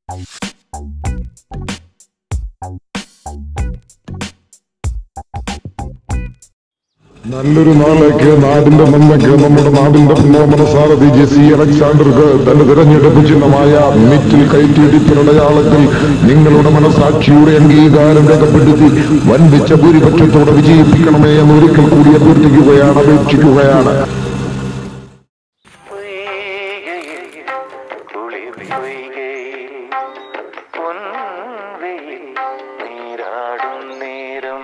നല്ലൊരു നാളേക്ക് നാടിന്റെ നന്മയ്ക്ക് നമ്മുടെ നാടിന്റെ പുന്നോമന സാരഥി ജെസി അലക്സാണ്ടർക്ക് തന്റെ തിരഞ്ഞെടുപ്പ് ചിഹ്നമായ മിറ്റിൽ കയറ്റിയിടിപ്പിനടയാളത്തിൽ നിങ്ങളുടെ മനസാക്ഷിയുടെ അംഗീകാരം രേഖപ്പെടുത്തി വൻപിച്ച ഭൂരിപക്ഷത്തോടെ വിജയിപ്പിക്കണമേ എന്ന് ഒരിക്കൽ കൂടി അഭ്യർത്ഥിക്കുകയാണ് അപേക്ഷിക്കുകയാണ് പൊയ്കയിൽ കുളിർ പൊയ്കയിൽ പൊൻവെയിൽ നീരാടും നേരം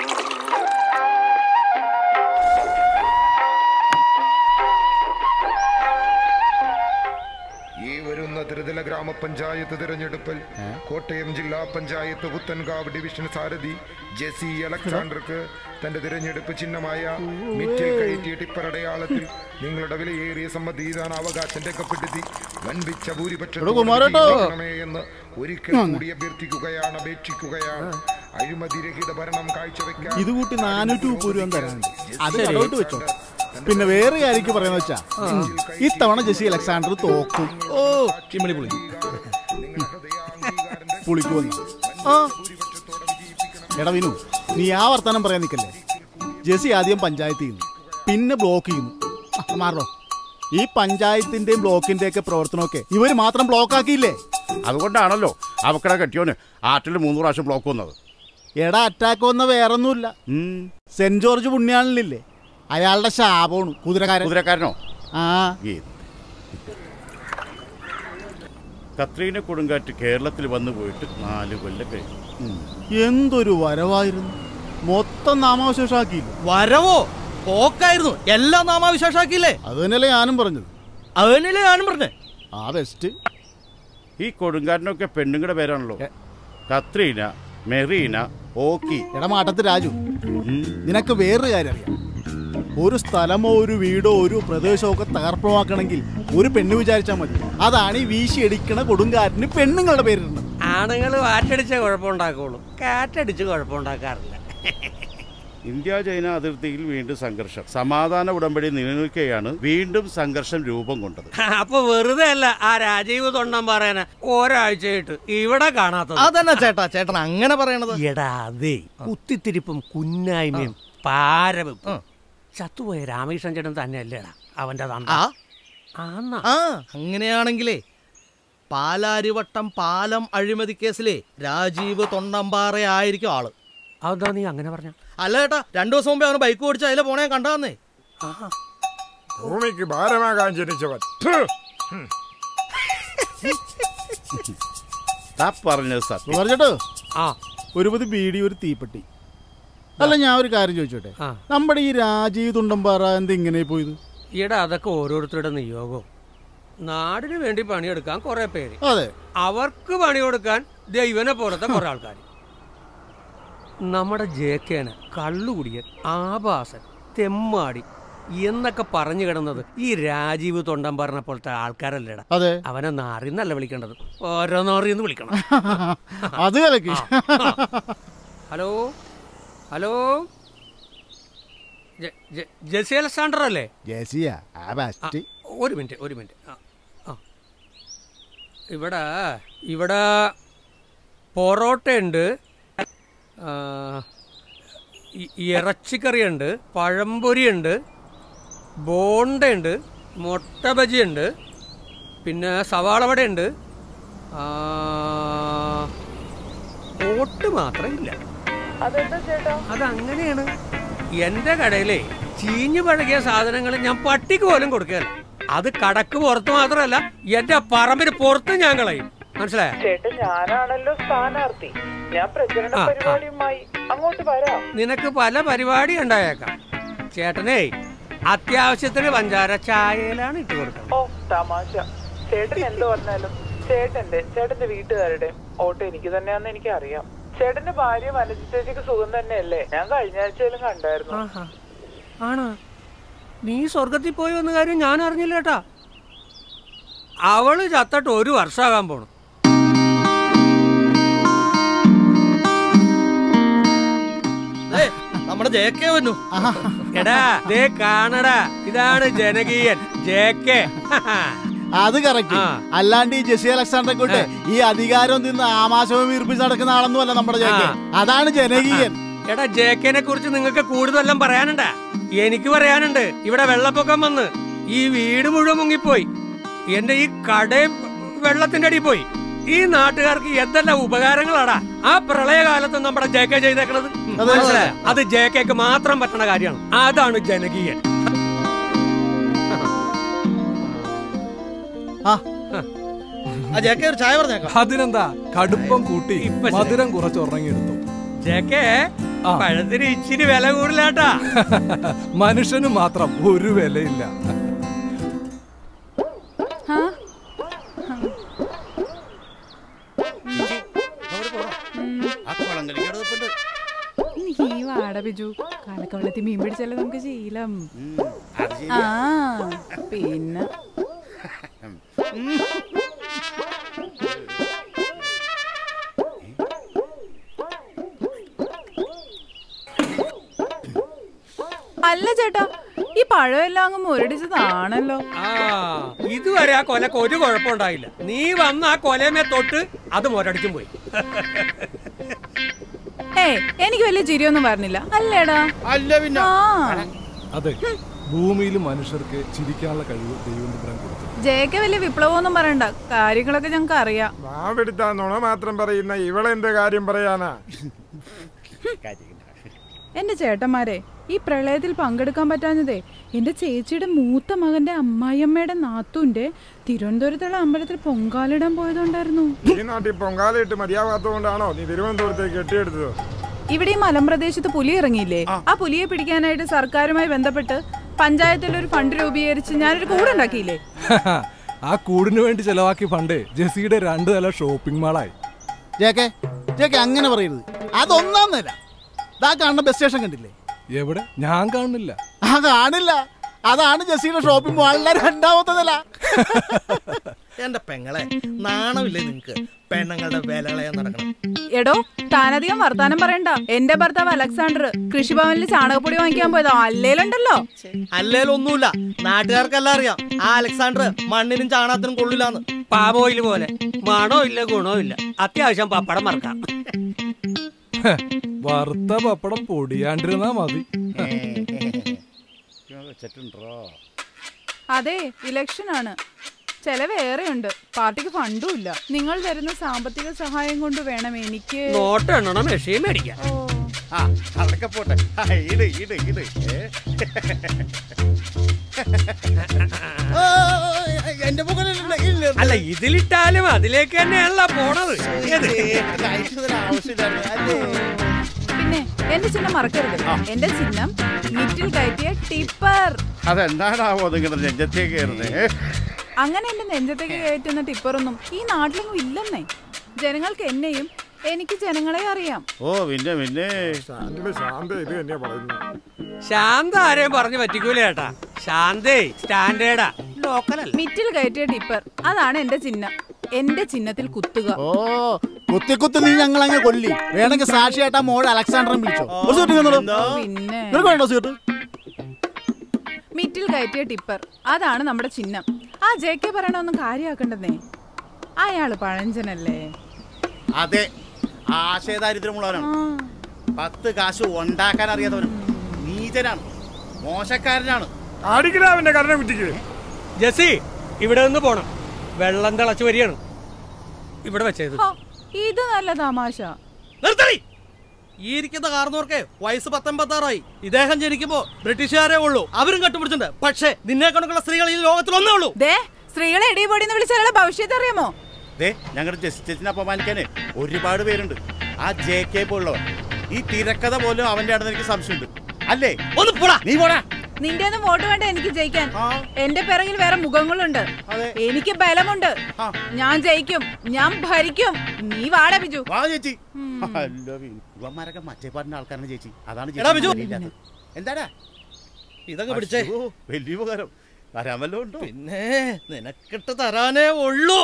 ഈ വരുന്ന ത്രിതല ഗ്രാമപഞ്ചായത്ത് തിരഞ്ഞെടുപ്പിൽ കോട്ടയം ജില്ലാ പഞ്ചായത്ത് പുത്തൻകാവ് ഡിവിഷൻ സാരഥി ജെസി അലക്സാണ്ടർക്ക് തന്റെ തിരഞ്ഞെടുപ്പ് ചിഹ്നമായ മിറ്റിൽ കയറ്റിയ ടിപ്പറടയാളത്തിൽ നിങ്ങളുടെ വിലയേറിയ സമ്മതിദാന അവകാശം രേഖപ്പെടുത്തി വൻപിച്ച ഭൂരിപക്ഷത്തോടെ കുമാരേട്ടോ. വിജയിക്കണമേ എന്ന് ഒരിക്കൽ കൂടി അഭ്യർത്ഥിക്കുകയാണ് അപേക്ഷിക്കുകയാണ് അഴിമതിരഹിത ഭരണം കാഴ്ചവെക്കാൻ ഇത് കൂട്ടി നാനൂറ്റി മുപ്പത് രൂപ തരാനുണ്ട് അത് കടവിട്ട് വെച്ചോ പിന്നെ വേറെ കാര്യം പറയുന്ന വെച്ചാ ഉം, ഇത്തവണ ജെസി അലക്സാണ്ടർ തോക്കും ഓ ചിമ്മണി പുളി പുളിക്ക് വന്നു ആ എടാ വിനു നീ ആ വർത്താനം പറയാൻ നിൽക്കല്ലേ ജെസി ആദ്യം പഞ്ചായത്തിൽ ചെയ്യുന്നു പിന്നെ ബ്ലോക്ക് ചെയ്യുന്നു ആ, മാറോ ഈ പഞ്ചായത്തിന്റെയും ബ്ലോക്കിന്റെയും ഒക്കെ പ്രവർത്തനമൊക്കെ ഇവര് മാത്രം ബ്ലോക്ക് ആക്കിയില്ലേ അതുകൊണ്ടാണല്ലോ അവക്കടെ കെട്ടിയോന് ആറ്റിൽ മൂന്ന് പ്രാവശ്യം ബ്ലോക്ക് വന്നത് എടാ അറ്റാക്ക് വന്ന വേറൊന്നുമില്ല ഉം. സെന്റ് ജോർജ് പുണ്യാളിനില്ലേ അയാളുടെ ശാപമാണ് കുതിരക്കാരൻ കുതിരക്കാരനോ ആ ഈ കത്രീന കൊടുങ്കാറ്റ് കേരളത്തിൽ വന്നു പോയിട്ട് നാല് കൊല്ലം കഴിഞ്ഞു ഉം. എന്തൊരു വരവായിരുന്നു മൊത്തം നാമാവശേഷാക്കിയില്ല വരവോ പോക്കായിരുന്നു എല്ലാം നാമാവിശേഷാക്കിയില്ലേ അത് തന്നെയല്ലേ ഞാനും പറഞ്ഞത് അത് തന്നെയല്ലേ ഞാനും പറഞ്ഞേ ആ ബെസ്റ്റ് ഈ കൊടുങ്കാറ്റിനൊക്കെ പെണ്ണുങ്ങളുടെ പേരാണല്ലോ കത്രീന മെറീന ഓക്കി എടാ മാട്ടത്ത് രാജു ഉം. നിനക്ക് വേറൊരു കാര്യം അറിയാം ഒരു സ്ഥലമോ ഒരു വീടോ ഒരു പ്രദേശമോ ഒക്കെ തകർപ്പമാക്കണമെങ്കിൽ ഒരു പെണ്ണ് വിചാരിച്ചാൽ മതി അതാണ് ഈ വീശി അടിക്കണ കൊടുങ്കാറ്റിന് പെണ്ണുങ്ങളുടെ പേരിടുന്നത് ആണുങ്ങൾ വാറ്റടിച്ച കുഴപ്പമുണ്ടാക്കുള്ളൂ കാറ്റടിച്ച് കുഴപ്പമുണ്ടാക്കാറില്ല ഇന്ത്യ ചൈന അതിർത്തിയിൽ വീണ്ടും സംഘർഷം സമാധാന ഉടമ്പടി നിലനിൽക്കുകയാണ് വീണ്ടും സംഘർഷം രൂപം കൊണ്ടത് അപ്പൊ വെറുതെ അല്ല ആ രാജീവ് തൊണ്ണം പറയാന ഒരാഴ്ചയായിട്ട് ഇവിടെ കാണാത്തത് അതന്നെ ചേട്ടാ ചേട്ടൻ അങ്ങനെ പറയണത് എടാ അതെ കുത്തിത്തിരിപ്പും കുന്നായ്മയും പാരവെപ്പും ചത്തുപോയ രാമകൃഷ്ണൻ ചേട്ടൻ തന്നെയല്ലേടാ അവന്റെ തന്ത ആ ആന്നാ ആ അങ്ങനെയാണെങ്കിലേ പാലാരിവട്ടം പാലം അഴിമതി കേസിലെ രാജീവ് തൊണ്ടമ്പാറ ആയിരിക്കും ആള് അതാ നീ അങ്ങനെ പറഞ്ഞ അല്ല ചേട്ടാ രണ്ടു ദിവസം മുമ്പേ അവന് ബൈക്ക് ഓടിച്ച് അതിലെ പോണേ കണ്ടാന്നേ ഭൂമിക്ക് ഭാരമാകാൻ ജനിച്ചവൻ ഥു. താ പറഞ്ഞത് സത്യം പറഞ്ഞിട്ടോ ആ ഒരുപതി ബീഡി ഒരു തീപ്പെട്ടി അല്ല ഞാൻ ഒരു കാര്യം ചോദിച്ചോട്ടെ ആ. നമ്മുടെ ഈ രാജീവ് തുണ്ടമ്പാറ എന്ത് ഇങ്ങനെ പോയത് ഈടാ അതൊക്കെ ഓരോരുത്തരുടെ നിയോഗവും നാടിന് വേണ്ടി പണിയെടുക്കാൻ കുറെ പേര് അതെ അവർക്ക് പണി കൊടുക്കാൻ ദൈവനെ പോലത്തെ കുറെ ആൾക്കാർ നമ്മുടെ ജേക്കേന് കള്ളുകുടിയൻ ആഭാസൻ തെമ്മാടി എന്നൊക്കെ പറഞ്ഞു കിടന്നത് ഈ രാജീവ് തൊണ്ടം പറഞ്ഞ പോലത്തെ ആൾക്കാരല്ലേടാ അതെ അവനെ നാറിന്നല്ല വിളിക്കേണ്ടത് ഓരോ നാറിന്ന് വിളിക്കണം അത് കലക്കി ഹലോ ഹലോ ജെ- ജെ- ജെസി അലക്സാണ്ടർ അല്ലേ ജേസിയ ആ ആ, ബെസ്റ്റ് ഒരു മിനിറ്റ് ഒരു മിനിറ്റ് ആ ആ ഇവിടെ ഇവിടെ പൊറോട്ടയുണ്ട് ആ, ഇ- ഇറച്ചിക്കറിയുണ്ട് പഴംപൊരിയുണ്ട് ബോണ്ടയുണ്ട് മുട്ട ബജിയുണ്ട് പിന്നെ സവാള വടയുണ്ട് ആ, ഓട്ട് മാത്രം ഇല്ല അതങ്ങനെയാണ് എന്റെ കടയിലെ ചീഞ്ഞു പഴകിയ സാധനങ്ങൾ ഞാൻ പട്ടിക്ക് പോലും കൊടുക്കുകയല്ല അത് കടക്ക് പുറത്ത് മാത്രമല്ല എന്റെ പറമ്പിന് പുറത്ത് ഞാൻ കളയും മനസ്സിലായ ചേട്ടൻ ഞാനാണല്ലോ സ്ഥാനാർത്ഥി ഞാൻ പ്രചരണ ആ, ആ. പരിപാടിയുമായി അങ്ങോട്ട് വരാം നിനക്ക് പല പരിപാടി ഉണ്ടായേക്കാം ചേട്ടനേ അത്യാവശ്യത്തിന് പഞ്ചാര ചായയിലാണ് ഇട്ട് കൊടുക്കുന്നത് ഓ തമാശ ചേട്ടൻ എന്ത് പറഞ്ഞാലും ചേട്ടന്റെ ചേട്ടന്റെ വീട്ടുകാരുടെ ഓട്ടോ എനിക്ക് തന്നെയാന്ന് എനിക്ക് അറിയാം ചേട്ടന്റെ ഭാര്യ വനജ ചേച്ചിക്ക് സുഖം തന്നെയല്ലേ ഞാൻ കഴിഞ്ഞ ആഴ്ചയിലും കണ്ടായിരുന്നു ആഹാ. ആണോ നീ സ്വർഗത്തിൽ പോയി വന്ന കാര്യം ഞാൻ അറിഞ്ഞില്ല കേട്ടാ അവള് ചത്തിട്ട് ഒരു വർഷമാകാൻ പോണു ഏ, നമ്മുടെ ജെ കെ വന്നു എടാ ദേ കാണടാ ഇതാണ് ജനകീയൻ ജെ കെ അത് കറക്റ്റ് ആ. അല്ലാണ്ട് ഈ ജെസി അലക്സാണ്ടറെ കൊണ്ട് ഈ അധികാരം നിന്ന് ആമാശവും വീർപ്പിച്ച് നടക്കുന്ന ആളൊന്നുമല്ല നമ്മുടെ ജെ കെ. അതാണ് ജനകീയൻ എടാ ജേക്കനെ കുറിച്ച് നിങ്ങൾക്ക് കൂടുതലെല്ലാം പറയാനുണ്ടാ എനിക്ക് പറയാനുണ്ട് ഇവിടെ വെള്ളപ്പൊക്കം വന്ന് ഈ വീട് മുഴുവൻ മുങ്ങിപ്പോയി എന്റെ ഈ കടയും വെള്ളത്തിന്റെ അടിയിൽ പോയി ഈ നാട്ടുകാർക്ക് എന്തെല്ലാം ഉപകാരങ്ങളാടാ ആ പ്രളയകാലത്ത് നമ്മുടെ ജെ കെ ചെയ്തേക്കണത് അതെ. മനസ്സിലായോ? അത് ജെ കെക്ക് മാത്രം പറ്റുന്ന കാര്യമാണ് അതാണ് ജനകീയൻ ആ ആ ജെ കെ ഒരു ചായ പറഞ്ഞേക്കാം അതിനെന്താ കടുപ്പം കൂട്ടി ഇപ്പൊ ശരി. മധുരം കുറച്ച് ഉറങ്ങിയെടുത്തു ജെ കെ ആ. പഴത്തിന് ഇച്ചിരി വില കൂടുതലാട്ടാ മനുഷ്യന് മാത്രം ഒരു വിലയില്ല ആ കുളങ്കലിക്കട നിൽപ്പുണ്ട്. നീ വാട ബിജു കാലക്കവളത്തിൽ മീൻ പിടിച്ചല്ലേ നമുക്ക് ശീലം ഉം, അത് ശരി. ആ പിന്നെ അല്ല ചേട്ടാ ഈ പഴമെല്ലാം അങ്ങ് മുരടിച്ചതാണല്ലോ ആ ഇതുവരെ ആ കൊലക്ക് ഒരു കുഴപ്പമുണ്ടായില്ല നീ വന്ന് ആ കൊലമേ തൊട്ട് അത് മുരടിച്ചും പോയി ഏയ് എനിക്ക് വലിയ ചിരിയൊന്നും പറഞ്ഞില്ല അല്ലേടാ അല്ല പിന്നെ ആ അതെ ഭൂമിയിൽ മനുഷ്യർക്ക് ചിരിക്കാനുള്ള കഴിവ് ദൈവം തമ്പുരാൻ കൊടുത്തു ജയക്ക് വലിയ വിപ്ലവമൊന്നും പറയണ്ട കാര്യങ്ങളൊക്കെ ഞങ്ങൾക്ക് അറിയാം നാവെടുത്താ നുണ മാത്രം പറയുന്ന ഇവളെന്ത് കാര്യം പറയാനാ എന്റെ ചേട്ടന്മാരെ ഈ പ്രളയത്തിൽ പങ്കെടുക്കാൻ പറ്റാഞ്ഞതേ എന്റെ ചേച്ചിയുടെ മൂത്ത മകന്റെ അമ്മായിയമ്മയുടെ നാത്തൂന്റെ തിരുവനന്തപുരത്തുള്ള അമ്പലത്തിൽ പൊങ്കാലിടാൻ പോയതുകൊണ്ടായിരുന്നു ഈ നാട്ടിൽ പൊങ്കാലയിട്ട് മതിയാവാത്തതുകൊണ്ടാണോ നീ തിരുവനന്തപുരത്തേക്ക് കെട്ടിയെടുത്തത് ഇവിടെ ഈ മലമ്പ്രദേശത്ത് പുലി ഇറങ്ങിയില്ലേ ആ പുലിയെ പിടിക്കാനായിട്ട് സർക്കാരുമായി ബന്ധപ്പെട്ട് പഞ്ചായത്തിൽ ഒരു ഫണ്ട് രൂപീകരിച്ച് ഞാനൊരു കൂടുണ്ടാക്കിയില്ലേ ആ കൂടിന് വേണ്ടി ചെലവാക്കിയ ഫണ്ട് ജെസിയുടെ രണ്ട് നില ഷോപ്പിംഗ് മാളായി ജെ കെ ജെ കെ അങ്ങനെ പറയരുത് അതൊന്നാം നില ഇതാ കാണുന്ന ബസ് സ്റ്റേഷൻ കണ്ടില്ലേ എവിടെ ഞാൻ കാണുന്നില്ല ആ കാണില്ല അതാണ് ജെസ്സിയുടെ ഷോപ്പിംഗ് മാളിലെ രണ്ടാമത്തെ നില എന്റെ പെങ്ങളെ നാണമില്ലേ നിങ്ങക്ക് പെണ്ണുങ്ങളുടെ വേലകളെ നടക്കണം എടോ താനധികം വർത്താനം പറയണ്ട എന്റെ ഭർത്താവ് അലക്സാണ്ടർ കൃഷിഭവനിൽ ചാണകപ്പൊടി വാങ്ങിക്കാൻ പോയതോ അല്ലേലുണ്ടല്ലോ അല്ലേലൊന്നുമില്ല നാട്ടുകാർക്കെല്ലാം അറിയാം ആ അലക്സാണ്ടർ മണ്ണിനും ചാണകത്തിനും കൊള്ളില്ലാന്ന് പാമോയിൽ പോലെ മണോ ഇല്ല ഗുണോ ഇല്ല അത്യാവശ്യം പപ്പടം മറക്കാം വറുത്ത പപ്പടം പൊടിയാണ്ടിരുന്നാ മതി വെച്ചിട്ടുണ്ടോ അതെ ഇലക്ഷൻ ആണ് ചെലവേറെയുണ്ട് പാർട്ടിക്ക് ഫണ്ടും ഇല്ല നിങ്ങൾ തരുന്ന സാമ്പത്തിക സഹായം കൊണ്ട് വേണം എനിക്ക് നോട്ട് എണ്ണണം മെഷീൻ മേടിക്കാം ഓ, ആ അതൊക്കെ പോട്ടെ ആ, ഇട് ഇട് ഇട് ഏ. എന്റെ മുകളിൽ അല്ല ഇതിലിട്ടാലും അതിലേക്ക് തന്നെയാണല്ലോ പോണത് ഏത്? ആവശ്യമില്ലായിരുന്നു അല്ലേ പിന്നെ എന്റെ ചിഹ്നം മറക്കരുത് എന്റെ ചിഹ്നം മിറ്റിൽ കയറ്റിയ ടിപ്പർ അതെന്താണാവോ നിങ്ങളുടെ നെഞ്ചത്തേക്ക് കയറുന്നേ അങ്ങനെ എന്റെ നെഞ്ചത്തേക്ക് കയറ്റുന്ന ടിപ്പറൊന്നും ഈ നാട്ടിലെങ്ങും ഇല്ലെന്നേ ജനങ്ങൾക്ക് എന്നെയും എനിക്ക് ജനങ്ങളെ അറിയാം ഓ പിന്നെ പിന്നെ സ്റ്റാൻഡില് ശാന്ത ഇത് തന്നെയാ പറയുന്നത് ശാന്ത ആരെയും പറഞ്ഞു പറ്റിക്കൂല ചേട്ടാ ശാന്തേ സ്റ്റാൻഡേർഡാ ലോക്കലല്ല മിറ്റിൽ കയറ്റിയ ടിപ്പർ അതാണ് എന്റെ ചിഹ്നം എന്റെ ചിഹ്നത്തിൽ കുത്തുക ഓ കുത്തി കുത്തി നീ ഞങ്ങൾ അങ്ങ് കൊല്ലി വേണമെങ്കിൽ സാക്ഷിയായിട്ട് ആ മോൾ അലക്സാണ്ടറെ വിളിച്ചോ ഒരു സീറ്റ് തന്നോളൂ. പിന്നെ നിനക്ക് വേണ്ടോ സീറ്റ് മിറ്റിൽ കയറ്റിയ ടിപ്പർ അതാണ് നമ്മുടെ ചിഹ്നം ആ ജെ കെ പറയണൊന്നും കാര്യമാക്കണ്ടെന്നേ അയാള് പഴഞ്ചനല്ലേ അതെ ആശയദാരിദ്ര്യമുള്ളവനാണ് ആ പത്ത് കാശ് ഉണ്ടാക്കാൻ അറിയാത്തവനും നീചനാണ് മോശക്കാരനാണ് അടിക്കലാവിന്റെ കരണ കുറ്റിക്ക് ജസി ഇവിടെ നിന്ന് പോണം വെള്ളം തിളച്ചു വരികയാണ് ഇവിടെ വെച്ചത് ഹോ, ഇത് നല്ല തമാശ നിർത്തടി ഈ ഇരിക്കുന്ന കാർന്നോർക്ക് വയസ്സ് പത്തൊമ്പത്താറായി ഇദ്ദേഹം ജനിക്കുമ്പോ ബ്രിട്ടീഷുകാരേ ഉള്ളൂ അവരും കട്ടുപിടിച്ചിട്ടുണ്ട് പക്ഷേ നിന്നെ കണക്കുള്ള സ്ത്രീകൾ ഈ ലോകത്തിൽ ഒന്നേ ഉള്ളൂ ദേ സ്ത്രീകളെ ഇടിപൊടിന്ന് വിളിച്ചാലുള്ള ഭവിഷ്യത്ത് അറിയാമോ ദേ ഞങ്ങളുടെ ജസ്റ്റിസിനെ അപമാനിക്കാന് ഒരുപാട് പേരുണ്ട് ആ ജെ കെ പോലുള്ളവർ ഈ തിരക്കഥ പോലും അവന്റെ ആണെന്ന് എനിക്ക് സംശയമുണ്ട് അല്ലേ ഒന്ന് പോടാ നീ പോടാ നിന്റെ ഒന്നും വോട്ട് വേണ്ട എനിക്ക് ജയിക്കാൻ ആ. എന്റെ പിറകിൽ വേറെ മുഖങ്ങളുണ്ട് അതെ. എനിക്ക് ബലമുണ്ട് ആ. ഞാൻ ജയിക്കും ഞാൻ ഭരിക്കും നീ വാട ബിജു വാ ചേച്ചി അല്ല ഇവന്മാരൊക്കെ മറ്റേ പാട്ടിന്റെ ആൾക്കാരാണ് ചേച്ചി അതാണ് എടാ ബിജു. ചേച്ചി ഇല്ലാത്തത്. എന്താടാ ഇതങ്ങ് പിടിച്ചേ അശ്ശോ, വലിയ ഉപകാരം വരാൻ വല്ലതും ഉണ്ടോ പിന്നെ നിനക്കിട്ട് തരാനേ ഉള്ളൂ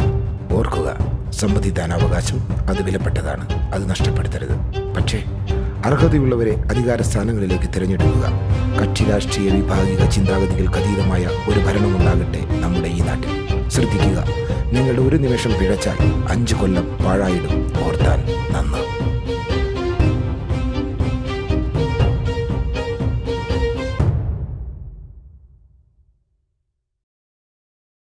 ഓർക്കുക സമ്മതിദാനാവകാശം അത് വിലപ്പെട്ടതാണ് അത് നഷ്ടപ്പെടുത്തരുത് പക്ഷേ അർഹതയുള്ളവരെ അധികാര സ്ഥാനങ്ങളിലേക്ക് തിരഞ്ഞെടുക്കുക കക്ഷി രാഷ്ട്രീയ വിഭാഗിക ചിന്താഗതികൾക്ക് അതീതമായ ഒരു ഭരണമുണ്ടാകട്ടെ നമ്മുടെ ഈ നാട്ടിൽ ശ്രദ്ധിക്കുക നിങ്ങളുടെ ഒരു നിമിഷം പിഴച്ചാൽ അഞ്ചു കൊല്ലം പാഴായിടും ഓർത്താൽ നന്ന്